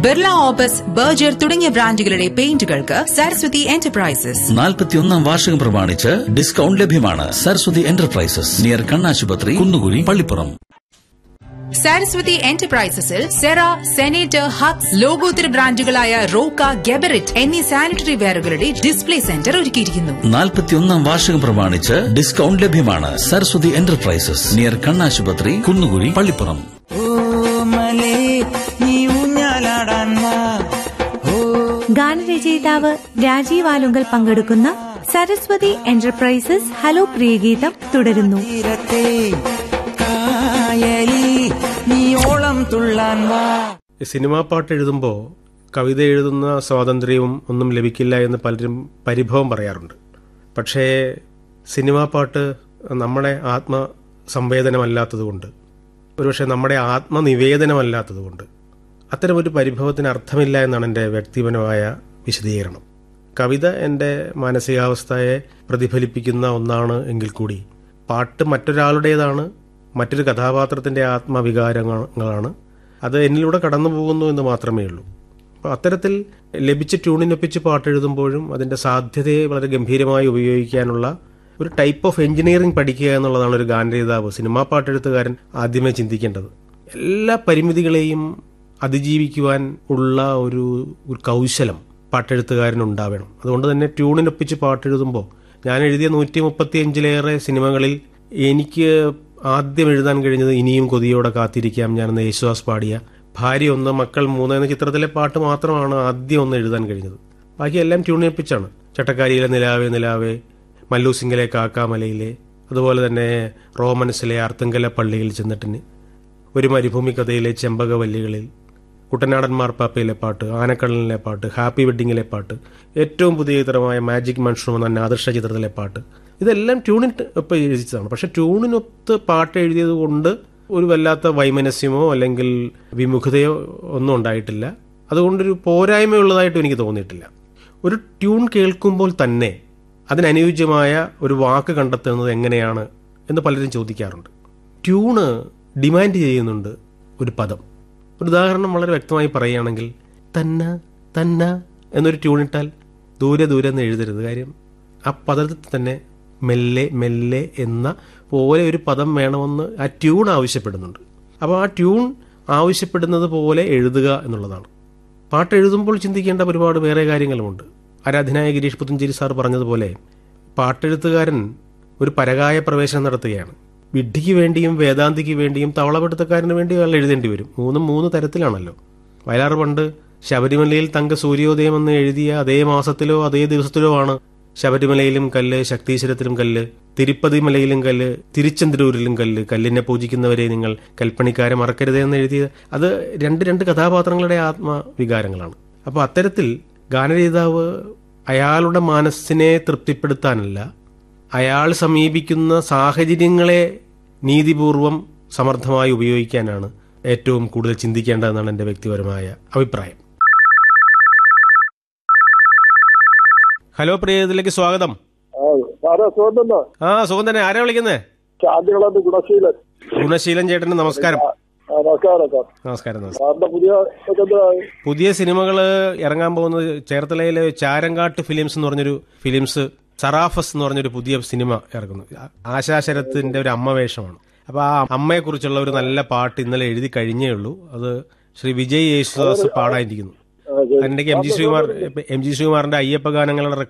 Birla opus Berger തുടങ്ങിയ ബ്രാൻഡുകളുടെ പെയിന്റുകൾക്ക് Saraswati enterprises നാൽപ്പത്തിയൊന്നാം വാർഷികം പ്രമാണിച്ച് ഡിസ്കൗണ്ട് ലഭ്യമാണ് സരസ്വതി എന്റർപ്രൈസസ് നിയർ കണ്ണാശുപത്രി കുന്നുകുഴി പള്ളിപ്പുറം സരസ്വതി എന്റർപ്രൈസസിൽ സെറ സെനേറ്റർ ഹക്സ് ലോകോത്തര ബ്രാൻഡുകളായ റോക്ക ഗെബറിറ്റ് എന്നീ സാനിറ്ററി വെയറുകളുടെ ഡിസ്പ്ലേ സെന്റർ ഒരുക്കിയിരിക്കുന്നു നാൽപ്പത്തിയൊന്നാം വാർഷികം പ്രമാണിച്ച് ഡിസ്കൗണ്ട് ലഭ്യമാണ് സരസ്വതി എന്റർപ്രൈസസ് നിയർ കണ്ണാശുപത്രി കുന്നുകുഴി പള്ളിപ്പുറം ഓമലേ നീ ഊഞ്ഞാലാടാൻ വാ ഓ ഗാനരചയിതാവ് രാജീവ് ആലുങ്കൽ പങ്കെടുക്കുന്ന സരസ്വതി എന്റർപ്രൈസസ് ഹലോ പ്രിയഗീതം തുടരുന്നു തീരത്തെ കായലി നീ ഓളം തുള്ളാൻ വാ സിനിമാ പാട്ട് എഴുതുമ്പോൾ കവിത എഴുതുന്ന സ്വാതന്ത്ര്യവും ഒന്നും ലഭിക്കില്ല എന്ന് പലരും പരിഭവം പറയാറുണ്ട് പക്ഷേ സിനിമാ പാട്ട് നമ്മുടെ ആത്മ സംവേദനമല്ലാത്തതുകൊണ്ട് ഒരുപക്ഷെ നമ്മുടെ ആത്മനിവേദനമല്ലാത്തതുകൊണ്ട് അത്തരമൊരു പരിഭവത്തിന് അർത്ഥമില്ല എന്നാണ് എൻ്റെ വ്യക്തിപരമായ വിശദീകരണം കവിത എൻ്റെ മാനസികാവസ്ഥയെ പ്രതിഫലിപ്പിക്കുന്ന ഒന്നാണ് എങ്കിൽ കൂടി പാട്ട് മറ്റൊരാളുടേതാണ് മറ്റൊരു കഥാപാത്രത്തിൻ്റെ ആത്മവികാരങ്ങളാണ് അത് എന്നിലൂടെ കടന്നു പോകുന്നു എന്ന് മാത്രമേ ഉള്ളൂ അപ്പോൾ അത്തരത്തിൽ ലഭിച്ച ട്യൂണിനൊപ്പിച്ച് പാട്ട് എഴുതുമ്പോഴും അതിൻ്റെ സാധ്യതയെ വളരെ ഗംഭീരമായി ഉപയോഗിക്കാനുള്ള ഒരു ടൈപ്പ് ഓഫ് എഞ്ചിനീയറിംഗ് പഠിക്കുക എന്നുള്ളതാണ് ഒരു ഗാനരചയിതാവ് സിനിമാ പാട്ടെഴുത്തുകാരൻ ആദ്യമേ ചിന്തിക്കേണ്ടത് എല്ലാ പരിമിതികളെയും അതിജീവിക്കുവാൻ ഉള്ള ഒരു ഒരു കൗശലം പാട്ടെഴുത്തുകാരനുണ്ടാവണം അതുകൊണ്ട് തന്നെ ട്യൂണിനൊപ്പിച്ച് പാട്ടെഴുതുമ്പോൾ ഞാൻ എഴുതിയ നൂറ്റി മുപ്പത്തിയഞ്ചിലേറെ സിനിമകളിൽ എനിക്ക് ആദ്യം എഴുതാൻ കഴിഞ്ഞത് ഇനിയും കൊതിയോടെ കാത്തിരിക്കാം ഞാനെന്ന് യേശുദാസ് പാടിയ ഭാര്യ ഒന്ന് മക്കൾ മൂന്ന് എന്ന ചിത്രത്തിലെ പാട്ട് മാത്രമാണ് ആദ്യം ഒന്ന് എഴുതാൻ കഴിഞ്ഞത് ബാക്കി എല്ലാം ട്യൂണിനൊപ്പിച്ചാണ് ചട്ടക്കാരിയിലെ നിലാവേ നിലാവേ മല്ലൂസിംഗിലെ കാക്കാമലയിലെ അതുപോലെ തന്നെ റോമൻസിലെ അർത്തുങ്കല പള്ളിയിൽ ചെന്നിട്ടിന് ഒരു മരുഭൂമി കഥയിലെ ചെമ്പകവല്ലികളിൽ കുട്ടനാടൻ മാർപ്പാപ്പയിലെ പാട്ട് ആനക്കടലിലെ പാട്ട് ഹാപ്പി വെഡ്ഡിങ്ങിലെ പാട്ട് ഏറ്റവും പുതിയ ചിത്രമായ മാജിക് മൺഷ്റൂം എന്ന ആദർശ ചിത്രത്തിലെ പാട്ട് ഇതെല്ലാം ട്യൂണിന് ഒപ്പം എഴുതിച്ചതാണ് പക്ഷെ ട്യൂണിനൊത്ത് പാട്ട് എഴുതിയത് കൊണ്ട് ഒരു വല്ലാത്ത വൈമനസ്യമോ അല്ലെങ്കിൽ വിമുഖതയോ ഒന്നും ഉണ്ടായിട്ടില്ല അതുകൊണ്ടൊരു പോരായ്മയുള്ളതായിട്ടും എനിക്ക് തോന്നിയിട്ടില്ല ഒരു ട്യൂൺ കേൾക്കുമ്പോൾ തന്നെ അതിനനുയോജ്യമായ ഒരു വാക്ക് കണ്ടെത്തുന്നത് എങ്ങനെയാണ് എന്ന് പലരും ചോദിക്കാറുണ്ട് ട്യൂണ് ഡിമാൻഡ് ചെയ്യുന്നുണ്ട് ഒരു പദം ഒരു ഉദാഹരണം വളരെ വ്യക്തമായി പറയുകയാണെങ്കിൽ തന്ന തന്ന എന്നൊരു ട്യൂണിട്ടാൽ ദൂരെ ദൂരെ എന്ന് എഴുതരുത് കാര്യം ആ പദത്തിൽ തന്നെ മെല്ലെ മെല്ലെ എന്ന പോലെ ഒരു പദം വേണമെന്ന് ആ ട്യൂൺ ആവശ്യപ്പെടുന്നുണ്ട് അപ്പോൾ ആ ട്യൂൺ ആവശ്യപ്പെടുന്നത് പോലെ എഴുതുക എന്നുള്ളതാണ് പാട്ട് എഴുതുമ്പോൾ ചിന്തിക്കേണ്ട ഒരുപാട് വേറെ കാര്യങ്ങളുമുണ്ട് ആരാധനായ ഗിരീഷ് പുത്തഞ്ചേരി സാർ പറഞ്ഞതുപോലെ പാട്ടെഴുത്തുകാരൻ ഒരു പരകായ പ്രവേശനം നടത്തുകയാണ് വിഡ്ഢിക്ക് വേണ്ടിയും വേദാന്തിക്ക് വേണ്ടിയും തവളപിടുത്തക്കാരന് വേണ്ടിയും അയാൾ എഴുതേണ്ടി വരും മൂന്നും മൂന്ന് തരത്തിലാണല്ലോ വയലാർ പണ്ട് ശബരിമലയിൽ തങ്ക സൂര്യോദയം എന്ന് എഴുതിയ അതേ മാസത്തിലോ അതേ ദിവസത്തിലോ ആണ് ശബരിമലയിലും കല്ല് ശക്തീശ്വരത്തിലും കല്ല് തിരുപ്പതി മലയിലും കല്ല് തിരുച്ചെന്തൂരിലും കല്ല് കല്ലിനെ പൂജിക്കുന്നവരെ നിങ്ങൾ കൽപ്പണിക്കാരെ മറക്കരുതേ എന്ന് എഴുതിയ അത് രണ്ട് രണ്ട് കഥാപാത്രങ്ങളുടെ ആത്മവികാരങ്ങളാണ് അപ്പോൾ അത്തരത്തിൽ ഗാനരചയിതാവ് അയാളുടെ മനസ്സിനെ തൃപ്തിപ്പെടുത്താനല്ല അയാൾ സമീപിക്കുന്ന സാഹചര്യങ്ങളെ നീതിപൂർവം സമർത്ഥമായി ഉപയോഗിക്കാനാണ് ഏറ്റവും കൂടുതൽ ചിന്തിക്കേണ്ടതെന്നാണ് എൻ്റെ വ്യക്തിപരമായ അഭിപ്രായം ഹലോ പ്രിയതിലേക്ക് സ്വാഗതം സാറേ സുഖത്തുണ്ടോ ആ സുഖം തന്നെ ആരാ വിളിക്കുന്നേ ശാന്തികളത് ഗുണശീലൻ ഗുണശീലൻ ചേട്ടന് നമസ്കാരം ആ, നമസ്കാരം സാർ നമസ്കാരം നമസ്കാരം സാറിന്റെ പുതിയ ഒക്കെ എന്തായി? പുതിയ സിനിമകൾ ഇറങ്ങാൻ പോകുന്നത് ചേർത്തലയിലെ ചാരങ്കാട്ട് ഫിലിംസ് എന്ന് പറഞ്ഞൊരു ഫിലിംസ് സറാഫസ് എന്ന് പറഞ്ഞൊരു പുതിയ സിനിമ ഇറങ്ങുന്നു ആശാ ശരത്തിന്റെ ഒരു അമ്മ വേഷമാണ് അപ്പൊ ആ അമ്മയെ കുറിച്ചുള്ള ഒരു നല്ല പാട്ട് ഇന്നലെ എഴുതി കഴിഞ്ഞേ ഉള്ളൂ അത് ശ്രീ വിജയ് യേശുദാസ് പാടാനിരിക്കുന്നു ആ, ശരി. അതിനിടയ്ക്ക് M G Sreekumar M G ശ്രീകുമാറിന്റെ അയ്യപ്പ ഗാനങ്ങളുടെ